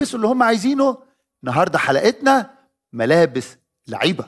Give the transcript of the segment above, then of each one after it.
اللي هم عايزينه النهارده حلقتنا ملابس لعيبه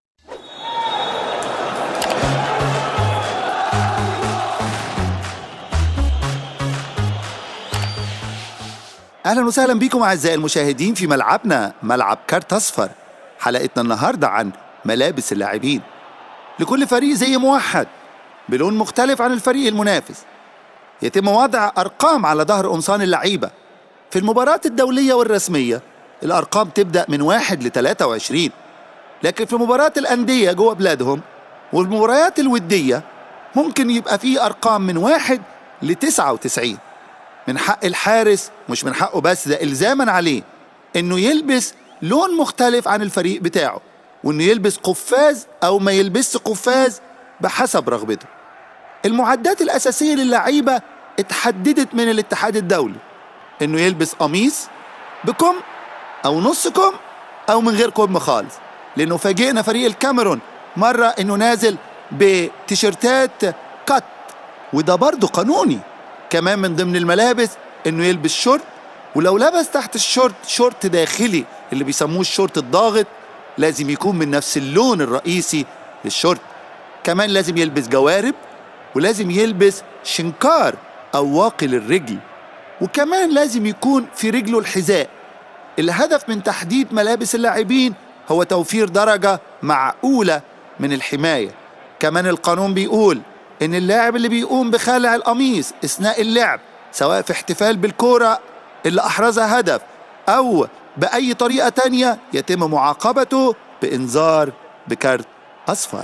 اهلا وسهلا بكم اعزائي المشاهدين في ملعبنا ملعب كارت اصفر حلقتنا النهارده عن ملابس اللاعبين لكل فريق زي موحد بلون مختلف عن الفريق المنافس يتم وضع ارقام على ظهر قمصان اللعيبه في المباريات الدوليه والرسميه الارقام تبدا من واحد ل 23 لكن في مباريات الانديه جوه بلادهم والمباريات الوديه ممكن يبقى فيه ارقام من واحد ل 99 من حق الحارس مش من حقه بس ده الزاما عليه انه يلبس لون مختلف عن الفريق بتاعه وانه يلبس قفاز او ما يلبسش قفاز بحسب رغبته المعدات الاساسيه للعيبه اتحددت من الاتحاد الدولي انه يلبس قميص بكم او نص كم او من غير كم خالص لانه فاجئنا فريق الكاميرون مره انه نازل بتيشيرتات كات وده برضه قانوني كمان من ضمن الملابس انه يلبس شورت ولو لبس تحت الشورت شورت داخلي اللي بيسموه الشورت الضاغط لازم يكون من نفس اللون الرئيسي للشورت كمان لازم يلبس جوارب ولازم يلبس شنكار او واقي للرجل وكمان لازم يكون في رجله الحذاء الهدف من تحديد ملابس اللاعبين هو توفير درجة معقولة من الحماية كمان القانون بيقول إن اللاعب اللي بيقوم بخلع القميص أثناء اللعب سواء في احتفال بالكورة اللي أحرزها هدف أو بأي طريقة تانية يتم معاقبته بإنذار بكارت أصفر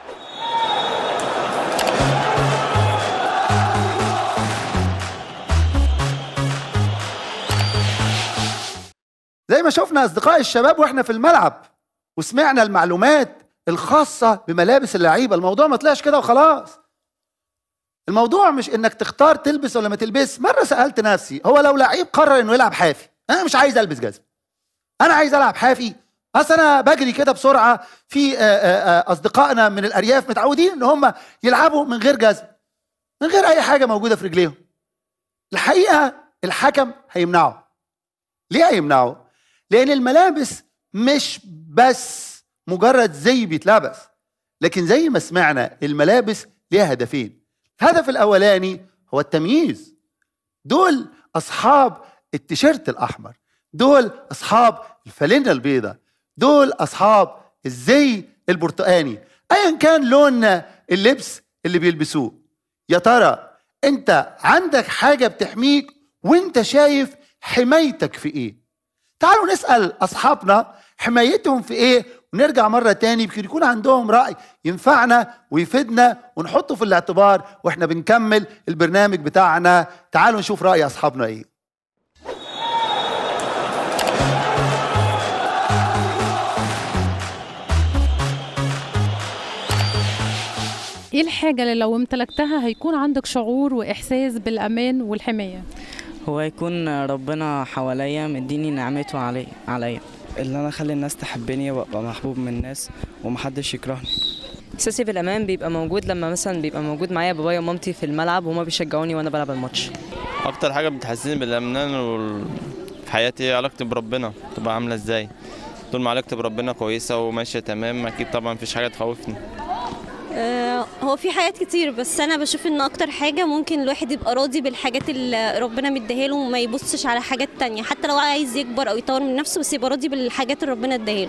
زي ما شفنا أصدقاء الشباب وإحنا في الملعب وسمعنا المعلومات الخاصة بملابس اللعيبة الموضوع ما طلعش كده وخلاص الموضوع مش انك تختار تلبس ولا ما تلبس مرة سألت نفسي هو لو لعيب قرر انه يلعب حافي انا مش عايز البس جزمة انا عايز العب حافي اصل انا بجري كده بسرعة في آه، آه، آه، اصدقائنا من الارياف متعودين ان هم يلعبوا من غير جزمة من غير اي حاجة موجودة في رجليهم الحقيقة الحكم هيمنعه ليه هيمنعه لان الملابس مش بس مجرد زي بيتلبس لكن زي ما سمعنا الملابس ليها هدفين الهدف الاولاني هو التمييز دول اصحاب التيشيرت الاحمر دول اصحاب الفانلة البيضاء دول اصحاب الزي البرتقاني ايا كان لون اللبس اللي بيلبسوه يا ترى انت عندك حاجه بتحميك وانت شايف حمايتك في ايه تعالوا نسال اصحابنا حمايتهم في ايه ونرجع مرة تاني يمكن يكون عندهم رأي ينفعنا ويفيدنا ونحطه في الاعتبار واحنا بنكمل البرنامج بتاعنا تعالوا نشوف رأي أصحابنا ايه ايه الحاجة اللي لو امتلكتها هيكون عندك شعور واحساس بالامان والحماية هو يكون ربنا حواليا مديني نعمته علي عليا اللي انا اخلي الناس تحبني وابقى محبوب من الناس ومحدش يكرهني احساسي بالامان بيبقى موجود لما مثلا بيبقى موجود معايا بابايا ومامتي في الملعب وهما بيشجعوني وانا بلعب الماتش اكتر حاجه بتحسسني بالامان وال... في حياتي هي علاقتي بربنا تبقى عامله ازاي طول ما علاقتي بربنا كويسه وماشيه تمام اكيد طبعا مفيش حاجه تخوفني آه، هو في حاجات كتير بس انا بشوف ان اكتر حاجه ممكن الواحد يبقى راضي بالحاجات اللي ربنا مديها له وما يبصش على حاجات تانية حتى لو عايز يكبر او يطور من نفسه بس يبقى راضي بالحاجات اللي ربنا اداها له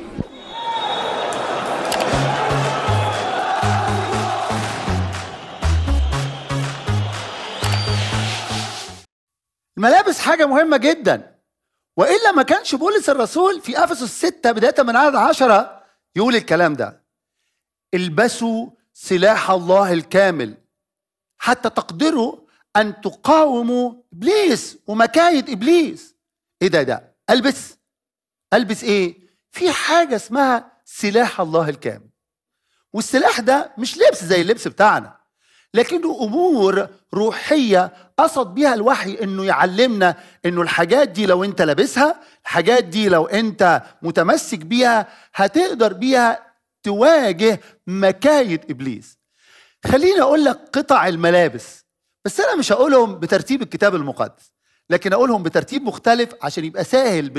الملابس حاجة مهمة جدا وإلا ما كانش بولس الرسول في أفسس 6 بداية من عدد عشرة يقول الكلام ده البسوا سلاح الله الكامل حتى تقدروا أن تقاوموا إبليس ومكايد إبليس إيه ده ده ألبس ألبس إيه في حاجة اسمها سلاح الله الكامل والسلاح ده مش لبس زي اللبس بتاعنا لكنه امور روحيه قصد بيها الوحي انه يعلمنا انه الحاجات دي لو انت لابسها الحاجات دي لو انت متمسك بيها هتقدر بيها تواجه مكايد ابليس خليني اقول لك قطع الملابس بس انا مش هقولهم بترتيب الكتاب المقدس لكن اقولهم بترتيب مختلف عشان يبقى سهل